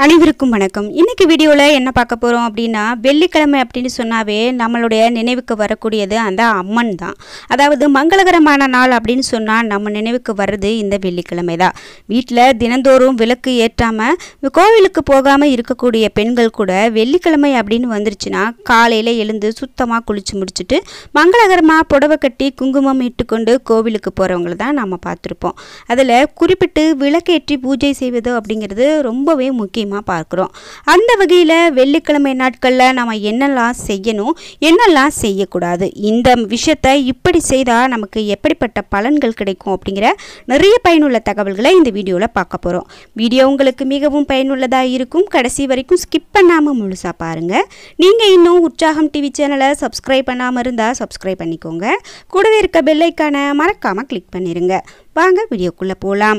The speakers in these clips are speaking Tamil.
அனைவருக்கும் வணக்கம் இன்னைக்கு வீடியோவில் என்ன பார்க்க போகிறோம் அப்படின்னா வெள்ளிக்கிழமை அப்படின்னு சொன்னாவே நம்மளுடைய நினைவுக்கு வரக்கூடியது அந்த அம்மன் தான் அதாவது மங்களகரமான நாள் அப்படின்னு சொன்னால் நம்ம நினைவுக்கு வர்றது இந்த வெள்ளிக்கிழமை தான் வீட்டில் தினந்தோறும் விளக்கு ஏற்றாமல் கோவிலுக்கு போகாமல் இருக்கக்கூடிய பெண்கள் கூட வெள்ளிக்கிழமை அப்படின்னு வந்துருச்சுன்னா காலையில் எழுந்து சுத்தமாக குளிச்சு முடிச்சுட்டு மங்களகரமாக புடவை கட்டி குங்குமம் இட்டுக்கொண்டு கோவிலுக்கு போகிறவங்கள தான் நம்ம பார்த்துருப்போம் அதில் குறிப்பிட்டு விளக்கேற்றி பூஜை செய்வது அப்படிங்கிறது ரொம்பவே முக்கியமாக பார்க்குறோம் அந்த வகையில் வெள்ளிக்கிழமை நாட்களில் நம்ம என்னெல்லாம் செய்யணும் என்னெல்லாம் செய்யக்கூடாது இந்த விஷயத்தை இப்படி செய்தால் நமக்கு எப்படிப்பட்ட பலன்கள் கிடைக்கும் அப்படிங்கிற நிறைய பயனுள்ள தகவல்களை இந்த வீடியோவில் பார்க்க போகிறோம் வீடியோ உங்களுக்கு மிகவும் பயனுள்ளதாக இருக்கும் கடைசி வரைக்கும் ஸ்கிப் பண்ணாமல் முழுசாக பாருங்கள் நீங்கள் இன்னும் உற்சாகம் டிவி சேனலை சப்ஸ்கிரைப் பண்ணாமல் இருந்தால் சப்ஸ்கிரைப் பண்ணிக்கோங்க கூடவே இருக்க பெல்லைக்கான மறக்காமல் கிளிக் பண்ணிடுங்க வாங்க வீடியோக்குள்ளே போகலாம்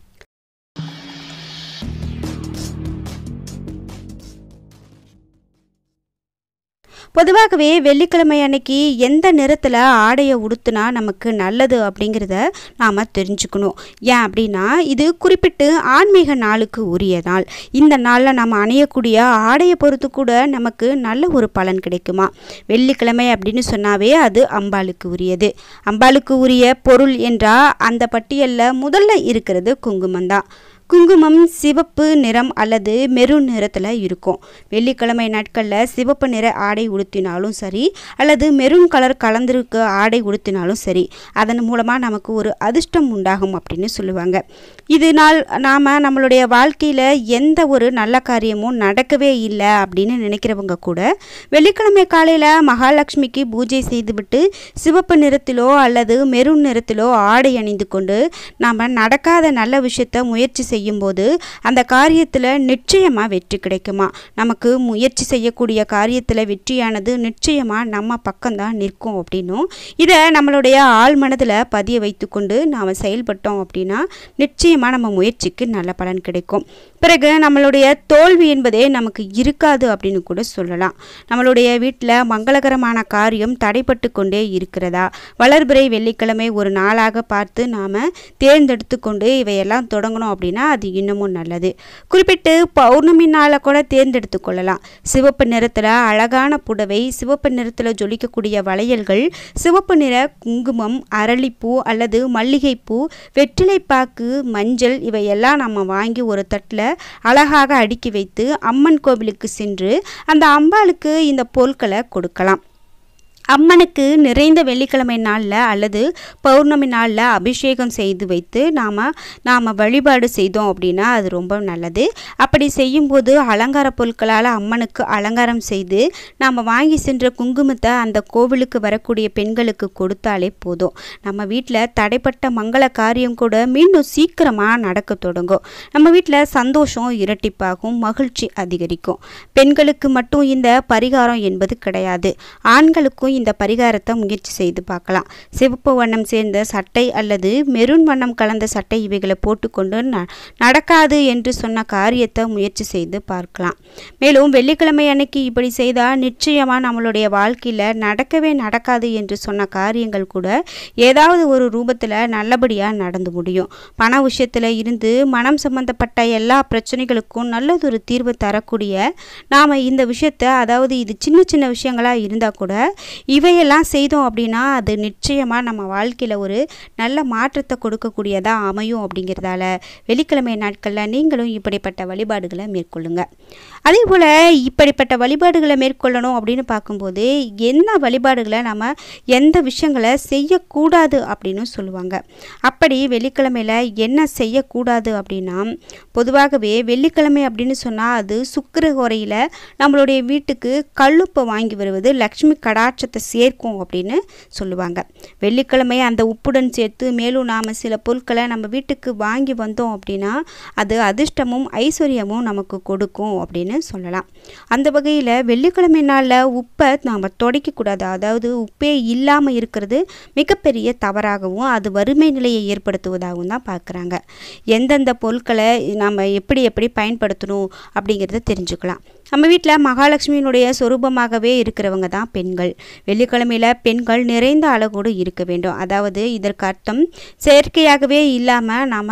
பொதுவாகவே வெள்ளிக்கிழமை அன்னைக்கு எந்த நிறத்தில் ஆடையை உடுத்துனா நமக்கு நல்லது அப்படிங்கிறத நாம் தெரிஞ்சுக்கணும் ஏன் அப்படின்னா இது குறிப்பிட்டு ஆன்மீக நாளுக்கு உரிய நாள் இந்த நாளில் நம்ம அணியக்கூடிய ஆடையை பொறுத்து கூட நமக்கு நல்ல ஒரு பலன் கிடைக்குமா வெள்ளிக்கிழமை அப்படின்னு சொன்னாவே அது அம்பாளுக்கு உரியது அம்பாளுக்கு உரிய பொருள் என்றால் அந்த பட்டியலில் முதல்ல இருக்கிறது குங்குமம் தான் குங்குமம் சிவப்பு நிறம் அல்லது மெரூன் நிறத்தில் இருக்கும் வெள்ளிக்கிழமை நாட்களில் சிவப்பு நிற ஆடை உடுத்தினாலும் சரி அல்லது மெரூன் கலர் கலந்திருக்க ஆடை உடுத்தினாலும் சரி அதன் மூலமாக நமக்கு ஒரு அதிர்ஷ்டம் உண்டாகும் அப்படின்னு சொல்லுவாங்க இதனால் நாம் நம்மளுடைய வாழ்க்கையில் எந்த ஒரு நல்ல காரியமும் நடக்கவே இல்லை அப்படின்னு நினைக்கிறவங்க கூட வெள்ளிக்கிழமை காலையில் மகாலட்சுமிக்கு பூஜை செய்துவிட்டு சிவப்பு நிறத்திலோ அல்லது மெரூன் நிறத்திலோ ஆடை அணிந்து கொண்டு நாம் நடக்காத நல்ல விஷயத்தை முயற்சி செய்யும்போது அந்த காரியத்தில் நிச்சயமாக வெற்றி கிடைக்குமா நமக்கு முயற்சி செய்யக்கூடிய காரியத்தில் வெற்றியானது நிச்சயமாக நம்ம பக்கம்தான் நிற்கும் அப்படின்னும் இதை நம்மளுடைய ஆள் மனதில் பதிய வைத்துக்கொண்டு நாம் செயல்பட்டோம் அப்படின்னா நிச்சயமாக நம்ம முயற்சிக்கு நல்ல பலன் கிடைக்கும் பிறகு நம்மளுடைய தோல்வி என்பதே நமக்கு இருக்காது அப்படின்னு கூட சொல்லலாம் நம்மளுடைய வீட்டில் மங்களகரமான காரியம் தடைப்பட்டு கொண்டே இருக்கிறதா வளர்பிறை வெள்ளிக்கிழமை ஒரு நாளாக பார்த்து நாம் தேர்ந்தெடுத்து கொண்டு இவையெல்லாம் தொடங்கணும் அப்படின்னா அது இன்னமும் நல்லது குறிப்பிட்டு பௌர்ணமி நாளை கூட தேர்ந்தெடுத்து கொள்ளலாம் சிவப்பு நிறத்தில் அழகான புடவை சிவப்பு நிறத்தில் ஜொலிக்கக்கூடிய வளையல்கள் சிவப்பு நிற குங்குமம் அரளிப்பூ அல்லது மல்லிகைப்பூ வெற்றிலைப்பாக்கு மஞ்சள் இவையெல்லாம் நம்ம வாங்கி ஒரு தட்டில் அழகாக அடுக்கி வைத்து அம்மன் கோவிலுக்கு சென்று அந்த அம்பாளுக்கு இந்த பொருட்களை கொடுக்கலாம் அம்மனுக்கு நிறைந்த வெள்ளிக்கிழமை நாளில் அல்லது பௌர்ணமி நாளில் அபிஷேகம் செய்து வைத்து நாம் நாம் வழிபாடு செய்தோம் அப்படின்னா அது ரொம்ப நல்லது அப்படி செய்யும்போது அலங்கார பொருட்களால் அம்மனுக்கு அலங்காரம் செய்து நாம் வாங்கி சென்ற குங்குமத்தை அந்த கோவிலுக்கு வரக்கூடிய பெண்களுக்கு கொடுத்தாலே போதும் நம்ம வீட்டில் தடைப்பட்ட மங்கள காரியம் கூட மீண்டும் சீக்கிரமாக நடக்க தொடங்கும் நம்ம வீட்டில் சந்தோஷம் இரட்டிப்பாகும் மகிழ்ச்சி அதிகரிக்கும் பெண்களுக்கு மட்டும் இந்த பரிகாரம் என்பது கிடையாது ஆண்களுக்கும் இந்த பரிகாரத்தை முயற்சி செய்து பார்க்கலாம் சிவப்பு வண்ணம் சேர்ந்த சட்டை அல்லது மெரூன் வண்ணம் கலந்த சட்டை இவைகளை போட்டுக்கொண்டு ந நடக்காது என்று சொன்ன காரியத்தை முயற்சி செய்து பார்க்கலாம் மேலும் வெள்ளிக்கிழமை அன்னைக்கு இப்படி செய்தால் நிச்சயமாக நம்மளுடைய வாழ்க்கையில் நடக்கவே நடக்காது என்று சொன்ன காரியங்கள் கூட ஏதாவது ஒரு ரூபத்தில் நல்லபடியாக நடந்து முடியும் பண விஷயத்தில் இருந்து மனம் சம்பந்தப்பட்ட எல்லா பிரச்சனைகளுக்கும் நல்லதொரு தீர்வு தரக்கூடிய நாம் இந்த விஷயத்தை அதாவது இது சின்ன சின்ன விஷயங்களாக இருந்தால் கூட இவையெல்லாம் செய்தோம் அப்படின்னா அது நிச்சயமாக நம்ம வாழ்க்கையில் ஒரு நல்ல மாற்றத்தை கொடுக்கக்கூடியதாக அமையும் அப்படிங்கிறதால வெள்ளிக்கிழமை நாட்களில் நீங்களும் இப்படிப்பட்ட வழிபாடுகளை மேற்கொள்ளுங்க அதே போல் இப்படிப்பட்ட வழிபாடுகளை மேற்கொள்ளணும் அப்படின்னு பார்க்கும்போது என்ன வழிபாடுகளை நம்ம எந்த விஷயங்களை செய்யக்கூடாது அப்படின்னு சொல்லுவாங்க அப்படி வெள்ளிக்கிழமையில் என்ன செய்யக்கூடாது அப்படின்னா பொதுவாகவே வெள்ளிக்கிழமை அப்படின்னு சொன்னால் அது சுக்கிரஹோரையில் நம்மளுடைய வீட்டுக்கு கல்லுப்பை வாங்கி வருவது லக்ஷ்மி கடாட்சத்தை சேர்க்கும் அப்படின்னு சொல்லுவாங்க வெள்ளிக்கிழமை அந்த உப்புடன் சேர்த்து மேலும் நாம் சில பொருட்களை நம்ம வீட்டுக்கு வாங்கி வந்தோம் அப்படின்னா அது அதிர்ஷ்டமும் ஐஸ்வர்யமும் நமக்கு கொடுக்கும் அப்படின்னு சொல்லலாம் அந்த வகையில் வெள்ளிக்கிழமை நாளில் உப்பை நாம் தொடைக்கக்கூடாது அதாவது உப்பே இல்லாமல் இருக்கிறது மிகப்பெரிய தவறாகவும் அது வறுமை நிலையை ஏற்படுத்துவதாகவும் தான் பார்க்குறாங்க எந்தெந்த பொருட்களை நம்ம எப்படி எப்படி பயன்படுத்தணும் அப்படிங்கிறத தெரிஞ்சுக்கலாம் நம்ம வீட்டில் மகாலட்சுமியினுடைய சொரூபமாகவே இருக்கிறவங்க தான் பெண்கள் வெள்ளிக்கிழமையில் பெண்கள் நிறைந்த அழகோடு இருக்க வேண்டும் அதாவது இதற்கு அர்த்தம் செயற்கையாகவே இல்லாமல் நாம்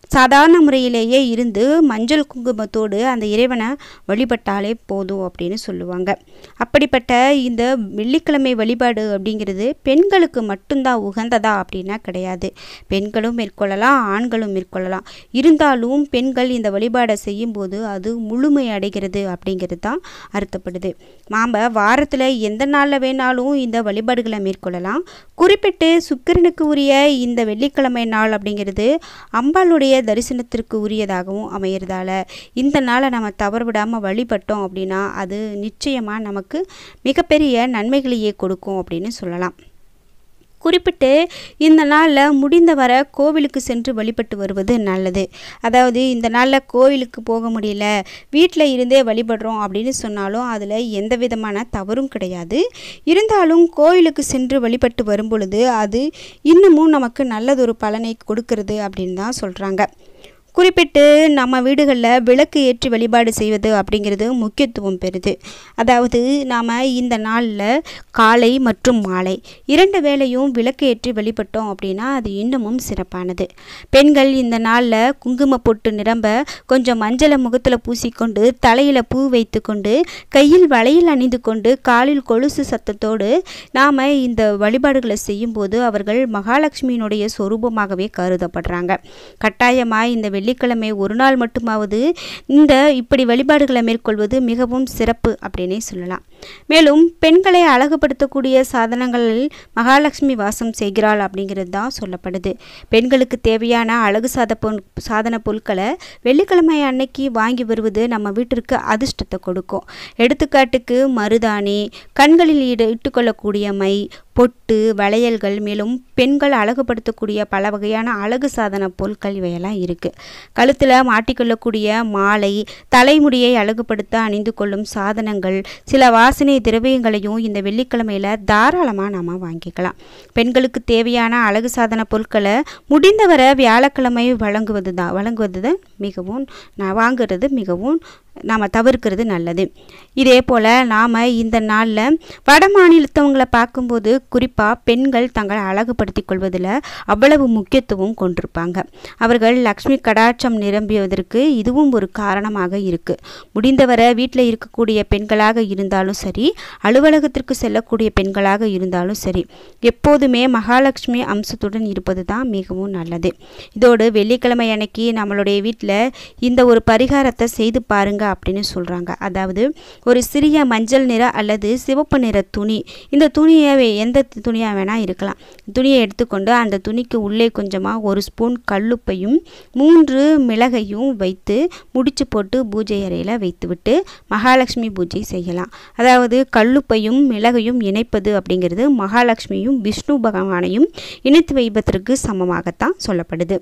சாதாரண முறையிலேயே இருந்து மஞ்சள் குங்குமத்தோடு அந்த இறைவனை வழிபட்டாலே போதும் அப்படின்னு சொல்லுவாங்க அப்படிப்பட்ட இந்த வெள்ளிக்கிழமை வழிபாடு அப்படிங்கிறது பெண்களுக்கு மட்டும்தான் உகந்ததா அப்படின்னா கிடையாது பெண்களும் மேற்கொள்ளலாம் ஆண்களும் மேற்கொள்ளலாம் இருந்தாலும் பெண்கள் இந்த வழிபாடை செய்யும்போது அது முழுமை அடைகிறது அப்படிங்கிறது தான் அர்த்தப்படுது நாம் வாரத்தில் எந்த நாளில் வேணாலும் இந்த வழிபாடுகளை மேற்கொள்ளலாம் குறிப்பிட்டு சுக்கிரனுக்கு உரிய இந்த வெள்ளிக்கிழமை நாள் அப்படிங்கிறது அம்பாளுடைய தரிசனத்திற்கு உரியதாகவும் அமையிறதால இந்த நாளை நம்ம தவறு விடாமல் வழிபட்டோம் அப்படின்னா அது நிச்சயமாக நமக்கு மிகப்பெரிய நன்மைகளையே கொடுக்கும் அப்படின்னு சொல்லலாம் குறிப்பிட்டு இந்த நாளில் முடிந்தவரை கோவிலுக்கு சென்று வழிபட்டு வருவது நல்லது அதாவது இந்த நாளில் கோவிலுக்கு போக முடியல வீட்டில் இருந்தே வழிபடுறோம் அப்படின்னு சொன்னாலும் அதில் எந்த விதமான தவறும் கிடையாது இருந்தாலும் கோவிலுக்கு சென்று வழிபட்டு வரும் பொழுது அது இன்னமும் நமக்கு நல்லதொரு பலனை கொடுக்கிறது அப்படின்னு தான் சொல்கிறாங்க குறிப்பிட்டு நம்ம வீடுகளில் விளக்கு ஏற்றி வழிபாடு செய்வது அப்படிங்கிறது முக்கியத்துவம் பெறுது அதாவது நாம் இந்த நாளில் காலை மற்றும் மாலை இரண்டு வேளையும் விளக்கு ஏற்றி வழிபட்டோம் அப்படின்னா அது இன்னமும் சிறப்பானது பெண்கள் இந்த நாளில் குங்கும பொட்டு நிரம்ப கொஞ்சம் மஞ்சளை முகத்தில் பூசிக்கொண்டு தலையில் பூ வைத்து கொண்டு கையில் வளையல் அணிந்து கொண்டு காலில் கொலுசு சத்தத்தோடு நாம் இந்த வழிபாடுகளை செய்யும்போது அவர்கள் மகாலட்சுமியினுடைய சொரூபமாகவே கருதப்படுறாங்க கட்டாயமாக இந்த வெள்ளிக்கிழமை ஒரு நாள் மட்டுமாவது இந்த இப்படி வழிபாடுகளை மேற்கொள்வது மிகவும் சிறப்பு அப்படின்னே சொல்லலாம் மேலும் பெண்களை அழகுபடுத்தக்கூடிய சாதனங்களில் மகாலட்சுமி வாசம் செய்கிறாள் அப்படிங்கிறது தான் சொல்லப்படுது பெண்களுக்கு தேவையான அழகு சாத பொன் சாதன பொருட்களை வெள்ளிக்கிழமை அன்னைக்கு வாங்கி வருவது நம்ம வீட்டிற்கு அதிர்ஷ்டத்தை கொடுக்கும் எடுத்துக்காட்டுக்கு மருதாணி கண்களில் இட இட்டுக்கொள்ளக்கூடிய மை பொட்டு வளையல்கள் மேலும் பெண்கள் அழகுபடுத்தக்கூடிய பல வகையான அழகு சாதன பொருட்கள் இவையெல்லாம் இருக்குது கழுத்தில் மாட்டிக்கொள்ளக்கூடிய மாலை தலைமுடியை அழகுபடுத்த அணிந்து கொள்ளும் சாதனங்கள் சில வாசனை திரவியங்களையும் இந்த வெள்ளிக்கிழமையில் தாராளமாக நாம் வாங்கிக்கலாம் பெண்களுக்கு தேவையான அழகு சாதன பொருட்களை முடிந்தவரை வியாழக்கிழமை வழங்குவது தான் வழங்குவது தான் மிகவும் நான் வாங்குறது மிகவும் நாம் தவிர்க்கிறது நல்லது இதே போல் நாம் இந்த நாளில் வட மாநிலத்தவங்களை பார்க்கும்போது குறிப்பாக பெண்கள் தங்களை அழகுபடுத்திக் கொள்வதில் அவ்வளவு முக்கியத்துவம் கொண்டிருப்பாங்க அவர்கள் லக்ஷ்மி கடாட்சம் நிரம்பியதற்கு இதுவும் ஒரு காரணமாக இருக்குது முடிந்தவரை வீட்டில் இருக்கக்கூடிய பெண்களாக இருந்தாலும் சரி அலுவலகத்திற்கு செல்லக்கூடிய பெண்களாக இருந்தாலும் சரி எப்போதுமே மகாலட்சுமி அம்சத்துடன் இருப்பது தான் மிகவும் நல்லது இதோடு வெள்ளிக்கிழமை அன்னைக்கு நம்மளுடைய வீட்டில் இந்த ஒரு பரிகாரத்தை செய்து பாருங்க அப்படின்னு சொல்கிறாங்க அதாவது ஒரு சிறிய மஞ்சள் நிற அல்லது சிவப்பு நிற துணி இந்த துணியை வே- எந்த துணியாக வேணால் இருக்கலாம் துணியை எடுத்துக்கொண்டு அந்த துணிக்கு உள்ளே கொஞ்சமாக ஒரு ஸ்பூன் கல்லுப்பையும் மூன்று மிளகையும் வைத்து முடிச்சு போட்டு பூஜை அறையில் வைத்துவிட்டு மகாலட்சுமி பூஜை செய்யலாம் அதாவது கல்லுப்பையும் மிளகையும் இணைப்பது அப்படிங்கிறது மகாலட்சுமியும் விஷ்ணு பகவானையும் இணைத்து வைப்பதற்கு சமமாகத்தான் சொல்லப்படுது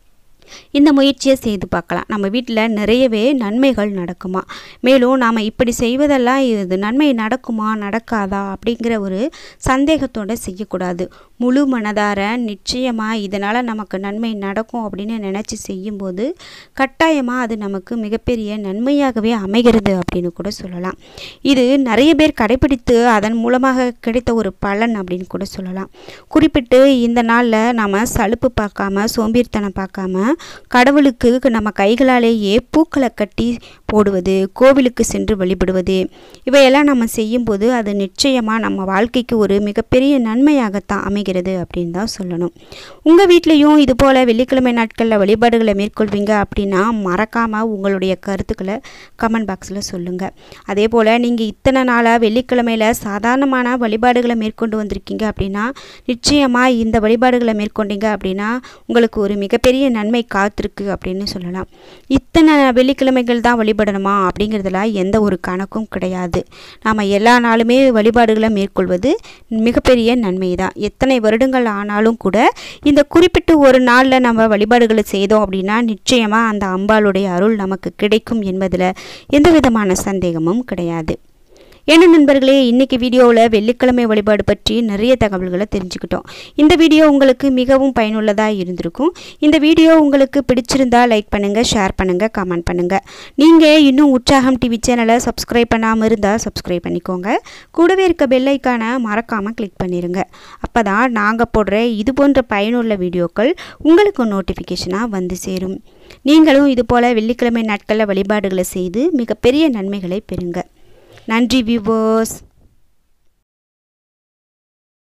இந்த முயற்சியை செய்து பார்க்கலாம் நம்ம வீட்டில் நிறையவே நன்மைகள் நடக்குமா மேலும் நாம் இப்படி செய்வதெல்லாம் இது நன்மை நடக்குமா நடக்காதா அப்படிங்கிற ஒரு சந்தேகத்தோடு செய்யக்கூடாது முழு மனதார நிச்சயமாக இதனால் நமக்கு நன்மை நடக்கும் அப்படின்னு நினச்சி செய்யும்போது கட்டாயமாக அது நமக்கு மிகப்பெரிய நன்மையாகவே அமைகிறது அப்படின்னு கூட சொல்லலாம் இது நிறைய பேர் கடைபிடித்து அதன் மூலமாக கிடைத்த ஒரு பலன் அப்படின்னு கூட சொல்லலாம் குறிப்பிட்டு இந்த நாளில் நாம் சலுப்பு பார்க்காம சோம்பேறித்தனம் பார்க்காம கடவுளுக்கு நம்ம கைகளாலேயே பூக்களை கட்டி போடுவது கோவிலுக்கு சென்று வழிபடுவது இவையெல்லாம் நம்ம செய்யும்போது அது நிச்சயமாக நம்ம வாழ்க்கைக்கு ஒரு மிகப்பெரிய நன்மையாகத்தான் அமைகிறது அப்படின்னு தான் சொல்லணும் உங்கள் வீட்லேயும் இது போல் வெள்ளிக்கிழமை நாட்களில் வழிபாடுகளை மேற்கொள்வீங்க அப்படின்னா மறக்காமல் உங்களுடைய கருத்துக்களை கமெண்ட் பாக்ஸில் சொல்லுங்கள் அதே போல் நீங்கள் இத்தனை நாளாக வெள்ளிக்கிழமையில் சாதாரணமான வழிபாடுகளை மேற்கொண்டு வந்திருக்கீங்க அப்படின்னா நிச்சயமாக இந்த வழிபாடுகளை மேற்கொண்டீங்க அப்படின்னா உங்களுக்கு ஒரு மிகப்பெரிய நன்மை காத்திருக்கு அப்படின்னு சொல்லலாம் இத்தனை வெள்ளிக்கிழமைகள் தான் வழிபடணுமா அப்படிங்கிறதுல எந்த ஒரு கணக்கும் கிடையாது நாம் எல்லா நாளுமே வழிபாடுகளை மேற்கொள்வது மிகப்பெரிய நன்மை தான் எத்தனை வருடங்கள் ஆனாலும் கூட இந்த குறிப்பிட்ட ஒரு நாளில் நம்ம வழிபாடுகளை செய்தோம் அப்படின்னா நிச்சயமாக அந்த அம்பாளுடைய அருள் நமக்கு கிடைக்கும் என்பதில் எந்த விதமான சந்தேகமும் கிடையாது என்ன நண்பர்களே இன்னைக்கு வீடியோவில் வெள்ளிக்கிழமை வழிபாடு பற்றி நிறைய தகவல்களை தெரிஞ்சுக்கிட்டோம் இந்த வீடியோ உங்களுக்கு மிகவும் பயனுள்ளதாக இருந்திருக்கும் இந்த வீடியோ உங்களுக்கு பிடிச்சிருந்தா லைக் பண்ணுங்கள் ஷேர் பண்ணுங்கள் கமெண்ட் பண்ணுங்கள் நீங்கள் இன்னும் உற்சாகம் டிவி சேனலை சப்ஸ்கிரைப் பண்ணாமல் இருந்தால் சப்ஸ்கிரைப் பண்ணிக்கோங்க கூடவே இருக்க பெல் ஐக்கானை மறக்காமல் கிளிக் பண்ணிடுங்க அப்போ தான் நாங்கள் போடுற இது போன்ற பயனுள்ள வீடியோக்கள் உங்களுக்கு நோட்டிஃபிகேஷனாக வந்து சேரும் நீங்களும் இதுபோல் வெள்ளிக்கிழமை நாட்களில் வழிபாடுகளை செய்து மிகப்பெரிய நன்மைகளை பெறுங்க நன்றி வியூவர்ஸ்